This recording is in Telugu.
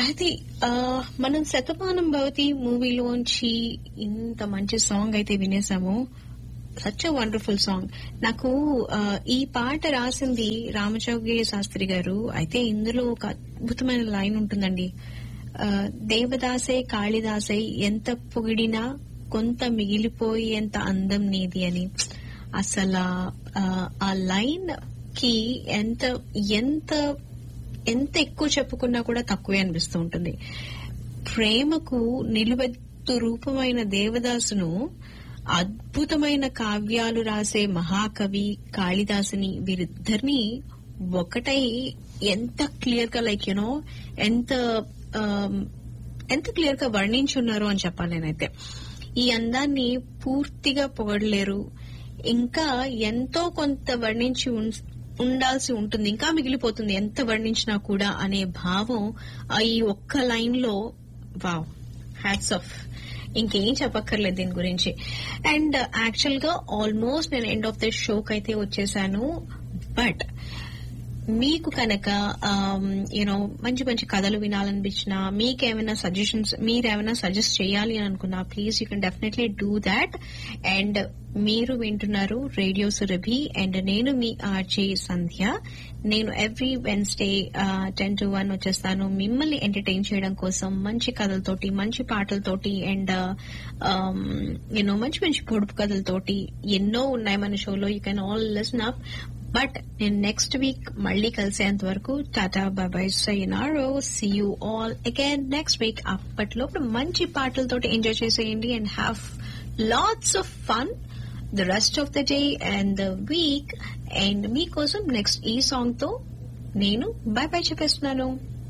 అది ఆ, మనం శతమానం భవతి మూవీలోంచి ఇంత మంచి సాంగ్ అయితే వినేసాము సచ్ వండర్ఫుల్ సాంగ్ నాకు ఆ, ఈ పాట రాసింది రామచౌగి శాస్త్రి గారు అయితే ఇందులో ఒక అద్భుతమైన లైన్ ఉంటుందండి ఆ, దేవదాసే కాళిదాసై ఎంత పొగిడినా కొంత మిగిలిపోయి ఎంత అందం నీది అని అసలు ఆ లైన్ కి ఎంత ఎంత ఎంత ఎక్కువ చెప్పుకున్నా కూడా తక్కువే అనిపిస్తూ ఉంటుంది ప్రేమకు నిలువెత్తు రూపమైన దేవదాసును అద్భుతమైన కావ్యాలు రాసే మహాకవి కాళిదాసుని వీరిద్దరిని ఒకటై ఎంత క్లియర్ గా లైక్ యునో ఎంత ఆమ్, ఎంత క్లియర్ గా వర్ణించున్నారు అని చెప్పాలి నేనైతే ఈ అందాన్ని పూర్తిగా పొగడలేరు ఇంకా ఎంతో కొంత వర్ణించి ఉన్- ఉండాల్సి ఉంటుంది ఇంకా మిగిలిపోతుంది ఎంత వర్ణించినా కూడా అనే భావం ఆ ఈ ఒక్క లైన్ లో వావ్ హ్యాట్స్ ఆఫ్ ఇంకేం చెప్పక్కర్లేదు దీని గురించి అండ్ యాక్చువల్ గా ఆల్మోస్ట్ నేను ఎండ్ ఆఫ్ ద షోకి అయితే వచ్చేసాను బట్ మీకు కనుక యూనో మంచి మంచి కథలు వినాలనిపించినా మీకేమైనా సజెషన్స్ మీరేమైనా సజెస్ట్ చేయాలి అని అనుకున్నా please you can definitely do that and మీరు వింటున్నారు రేడియో సురభి అండ్ నేను మీ ఆర్జే సంధ్య నేను every Wednesday ten to one వచ్చేస్తాను మిమ్మల్ని ఎంటర్టైన్ చేయడం కోసం మంచి కథలతోటి మంచి పాటలతోటి అండ్ యూనో మంచి మంచి పొడుపు కథలతోటి ఎన్నో ఉన్నాయి మన షోలో you can all listen up but నేను నెక్స్ట్ వీక్ మళ్ళీ కలిసేంత వరకు టాటా బాబాయ్ సైనారో see you all again next week అప్పట్లోపు మంచి పాటలతోటి ఎంజాయ్ చేసేయండి and have lots of fun the rest of the day and the week and మీకోసం నెక్స్ట్ ఈ సాంగ్ తో నేను బై బై చెప్పేస్తున్నాను